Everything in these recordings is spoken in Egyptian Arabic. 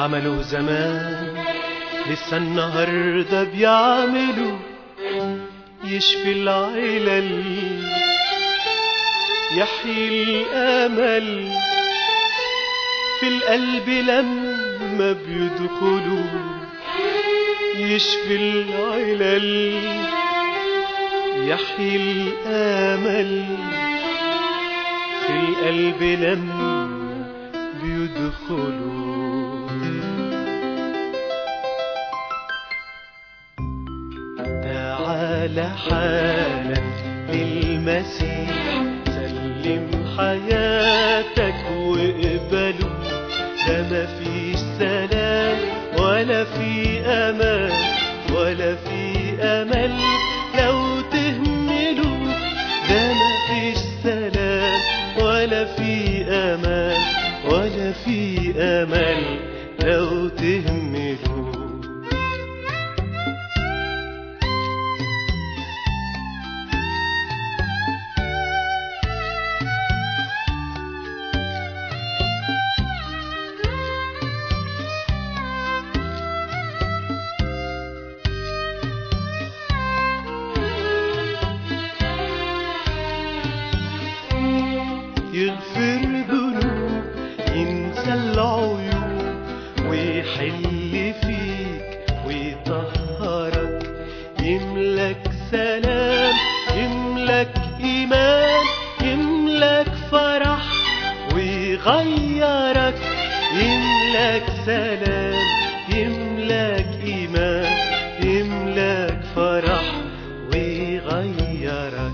عملوا زمان لسه النهاردة بيعملوا يشفي العلل يحيي الأمل في القلب لما بيدخلوا يشفي العلل يحيي الآمل في القلب لما بيدخلوا تعال حالا للمسيح سلم حياتك واقبله ده مفيش سلام ولا في امان ولا في امل لو تهمله ده مفيش سلام ولا في امان ولا في امل لو تهمله يغفر ذنوب ينسى العيوب ويحل فيك ويطهرك يملك سلام يملك إيمان يملك فرح ويغيرك يملك سلام يملك إيمان يملك فرح ويغيرك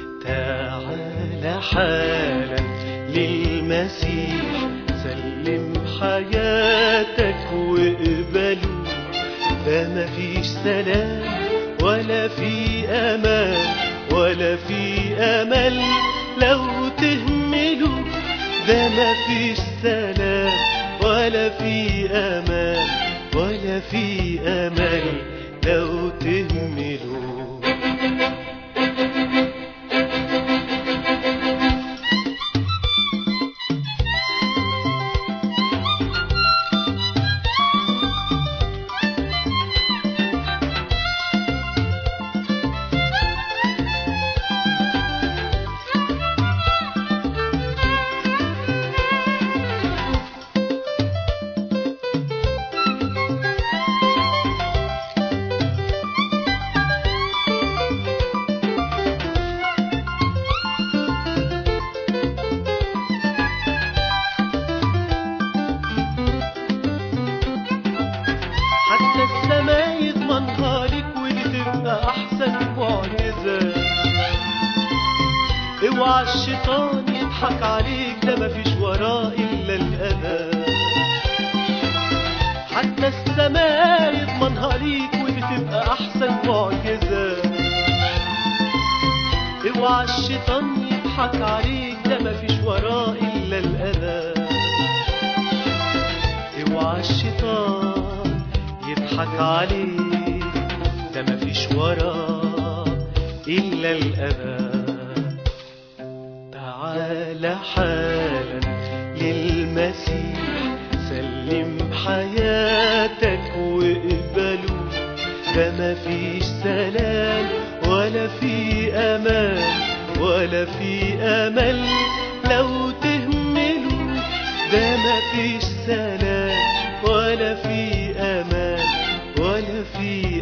تعال حالا للمسيح سلم حياتك واقبله ده مفيش سلام ولا في امان ولا في امل لو تهمله ده مفيش سلام ولا في امان ولا في امل لو تهمله حتى السماء يضمنها لك ودي تبقى احسن معجزه اوعى الشيطان يضحك عليك ده مفيش وراه الا الاذى حتى السماء يضمنها ليك ودي تبقى احسن معجزه اوعى الشيطان يضحك عليك ده مفيش وراه الا الاذى اوعى الشيطان يضحك عليك ده مفيش وراه الا الاذى تعال حالا للمسيح سلم حياتك واقبله ده مفيش سلام ولا في امان ولا في امل لو تهمله ده مفيش سلام ولا في امان ولا في